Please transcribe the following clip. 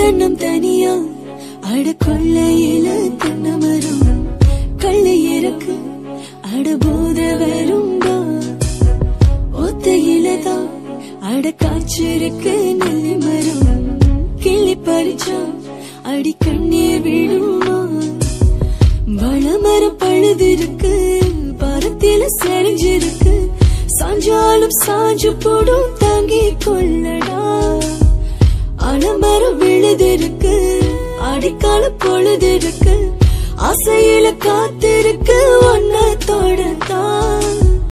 தன்னம் தனியா அட கொள்ளையில தென்னமரம் கள்ளை இறக்கு அட போத வரும்பா ஒத்தையில தான் அட காய்ச்சிருக்கு நெல்லி மரம் கிள்ளி பறிச்சா அடி கண்ணீர் விழுமா வளமரம் பழுதிருக்கு பரத்தில செறிஞ்சிருக்கு சாஞ்சாலும் சாஞ்சு போடும் தாங்கி கொள்ளடா அலமரம் விழுதிருக்கு அடிக்கால பொழுதிருக்கு ஆசையில காத்திருக்கு ஒன்ன தொடத்தான்